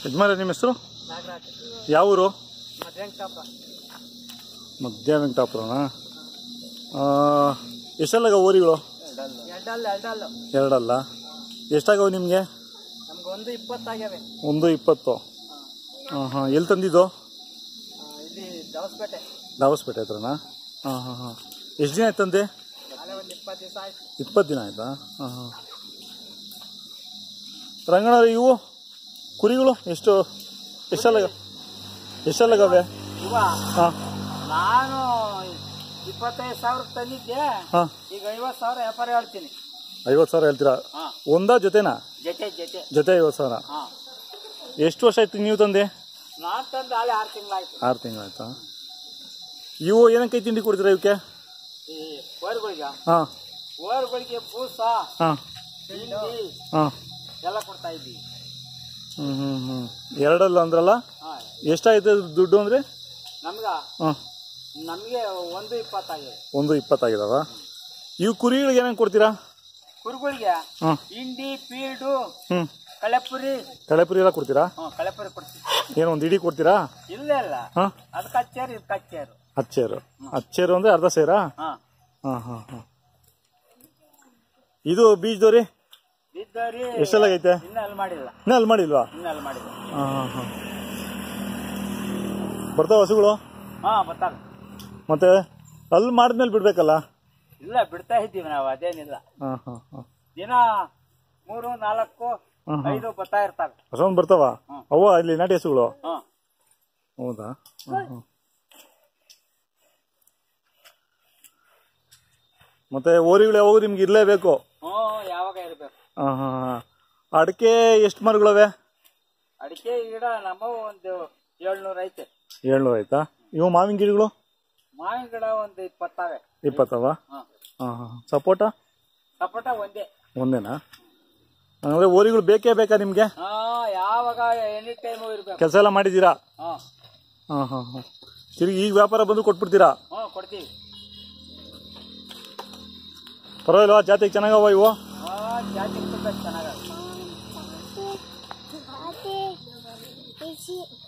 ಯಜಮಾನ ನಿಮ್ಮ ಹೆಸರು ನಾಗರಾಜ್ ಯಾವ ಊರು ಮಧ್ಯಾಂಕಪ್ಪ ಮಧ್ಯ ವೆಂಕಟಾಪುರನಾ ಎಷ್ಟೆಲ್ಲಾಗ ಊರಿಗಳು ಎರಡಲ್ಲ ಎರಡಲ್ಲ ಎರಡಲ್ಲ ಎಷ್ಟಾಗವು ನಿಮಗೆ ನಮ್ಗೆ ಒಂದು ಇಪ್ಪತ್ತಾಗ್ಯಾವೆ ಒಂದು ಇಪ್ಪತ್ತು ಹಾಂ ಹಾಂ ಎಲ್ಲಿ ತಂದಿದ್ದು ಆ, ಇಲ್ಲಿ ದವಸ್ಪೇಟೆ ದಾವಸ್ಪೇಟೆ ಹತ್ರನಾ ಹಾಂ ಹಾಂ ಹಾಂ ಎಷ್ಟು ದಿನ ಆಯ್ತು ತಂದೆ ಅಲ್ಲೇ ಒಂದು ಇಪ್ಪತ್ತು ದಿವಸ ಆಯ್ತು ಇಪ್ಪತ್ತು ದಿನ ಆಯ್ತಾ ಹಾಂ ಹಾಂ ರಂಗಣ್ಣ ಇವು ಕುರಿಗಳು ಎಷ್ಟು ಎಷ್ಟೆಲ್ಲ ಎಷ್ಟೆಲ್ಲಗವೆ ಇವ ಹಾಂ ನಾನು ಇಪ್ಪತ್ತೈದು ಸಾವಿರ ತಂದಿದ್ದೆ ಹಾಂ ಈಗ ಐವತ್ತು ಸಾವಿರ ವ್ಯಾಪಾರ ಹೇಳ್ತೀನಿ ಐವತ್ತು ಸಾವಿರ ಹೇಳ್ತೀರಾ ಹಾಂ ಒಂದಾ ಜೊತೆನಾ ಜೊತೆ ಜೊತೆ ಜೊತೆ ಐವತ್ತು ಸಾವಿರ ಹಾಂ ಎಷ್ಟು ವರ್ಷ ಆಯ್ತು ನೀವು ತಂದೆ ನಾನು ತಂದು ಅಲ್ಲಿ ಆರು ತಿಂಗಳಾಯ್ತು ಆರು ತಿಂಗಳಾಯ್ತಾ ಇವು ಏನಕ್ಕೆ ತಿಂಡಿ ಕೊಡ್ತೀರಾ ಇವಕ್ಕೆ ಈ ಓರ್ಗಳಿಗೆ ಹಾಂ ಓರ್ಗಳಿಗೆ ಬೂಸ ಹಾಂ ತಿಂಡಿ ಹಾಂ ಎಲ್ಲ ಕೊಡ್ತಾ ಇದ್ವಿ ಹ್ಞೂ ಹ್ಞೂ ಹ್ಞೂ ಎರಡಲ್ಲ ಅಂದ್ರಲ್ಲ ಹಾಂ ಎಷ್ಟಾಯ್ತು ದುಡ್ಡು ಅಂದರೆ ನಮ್ಗ ಹಾಂ ನಮಗೆ ಒಂದು ಇಪ್ಪತ್ತಾಗಿದೆ ಒಂದು ಇಪ್ಪತ್ತಾಗಿದಾವ ಇವು ಕುರಿಗಳಿಗೆ ಏನೇನು ಕೊಡ್ತೀರಾ ಕುರುಗಳಿಗೆ ಹಾಂ ಹಿಂಡಿ ಪೀಲ್ಡು ಹ್ಞೂ ಕಳೆಪುರಿ ತಲೆಪುರಿ ಎಲ್ಲ ಕೊಡ್ತೀರಾ ಹ್ಞೂ ಕಳೆಪುರಿ ಕೊಡ್ತೀವಿ ಏನು ಒಂದು ಇಡೀ ಕೊಡ್ತೀರಾ ಇಲ್ಲ ಇಲ್ಲ ಹಾಂ ಅದು ಕಚ್ಚೇರು ಇದು ಕಚ್ಚೇರು ಹಚ್ಚೇರು ಹಚ್ಚೇರು ಅಂದರೆ ಅರ್ಧ ಸೇರಾ ಹಾಂ ಹಾಂ ಹಾಂ ಹಾಂ ಇದು ಬೀಜದವ್ರಿ ಬಿದ್ದವ್ರಿ ಎಷ್ಟೆಲ್ಲಾಗೈತೆ ಇನ್ನ ಅಲ್ಲಿ ಮಾಡಿಲ್ಲ ಇನ್ನೂ ಅಲ್ಲಿ ಮಾಡಿಲ್ವಾ ಇನ್ನ ಅಲ್ಲಿ ಮಾಡಿಲ್ಲ ಹಾಂ ಹಾಂ ಹಾಂ ಬರ್ತಾವ ಹಸುಗಳು ಹಾ ಬರ್ತಾರೆ ಮತ್ತೆ ಅಲ್ಲಿ ಮಾಡಿದ್ಮೇಲೆ ಬಿಡ್ಬೇಕಲ್ಲ ಇಲ್ಲ ಬಿಡ್ತಾ ಇದ್ದೀವಿ ನಾವು ಅದೇನಿಲ್ಲ ಹಾಂ ಹಾಂ ಹಾಂ ದಿನ ಮೂರು ನಾಲ್ಕು ಹ್ಮ್, ಹ್ಮ್. ಐದು ಬರ್ತಾ ಇರ್ತಾರೆ ಅಷ್ಟೊಂದು ಬರ್ತಾವ ಹ್ಮ್. ಅವ ಇಲ್ಲಿ ನಾಟಿ ಹಸುಗಳು ಹ್ಮ್ ಹೌದಾ ಹ್ಮ್, ಹ್ಮ್. ಮತ್ತೆ ಓರಿಗಳು ಯಾವಾಗ ನಿಮ್ಗೆ ಇರಲೇಬೇಕು ಹ್ಞೂ ಯಾವಾಗ ಇರ್ಬೇಕು ಹಾಂ ಹಾಂ ಹಾಂ ಅಡಿಕೆ ಎಷ್ಟು ಮರಗಳವೆ ಅಡಿಕೆ ಗಿಡ ನಮ್ಮ ಒಂದು ಏಳ್ನೂರು ಐತೆ ಏಳ್ನೂರು ಆಯ್ತಾ ಇವು ಮಾವಿನ ಗಿಡಗಳು ಮಾವಿನ ಗಿಡ ಒಂದು ಇಪ್ಪತ್ತಾವೆ ಇಪ್ಪತ್ತವ ಹಾಂ ಹಾಂ ಹಾಂ ಸಪೋಟ ಸಪೋಟ ಒಂದೇ ಒಂದೇನಾ ಅಂದರೆ ಓರಿಗಳು ಬೇಕೇ ಬೇಕಾ ನಿಮಗೆ ಹಾ ಯಾವಾಗ ಎನಿ ಟೈಮು ಇರ್ಬೇಕು ಕೆಲಸ ಎಲ್ಲ ಮಾಡಿದ್ದೀರಾ ಹಾಂ ಹಾಂ ಹಾಂ ಹಾಂ ತಿರುಗಿ ಈಗ ವ್ಯಾಪಾರ ಬಂದು ಕೊಟ್ಬಿಡ್ತೀರಾ ಹ್ಞೂ ಕೊಡ್ತೀವಿ ಪರವಾಗಿಲ್ವಾ ಜಾತಿಗೆ ಚೆನ್ನಾಗವ ಇವು ಹಾಂ ಜಾತಿ ತುಂಬ ಚೆನ್ನಾಗ Ate, ate, ate,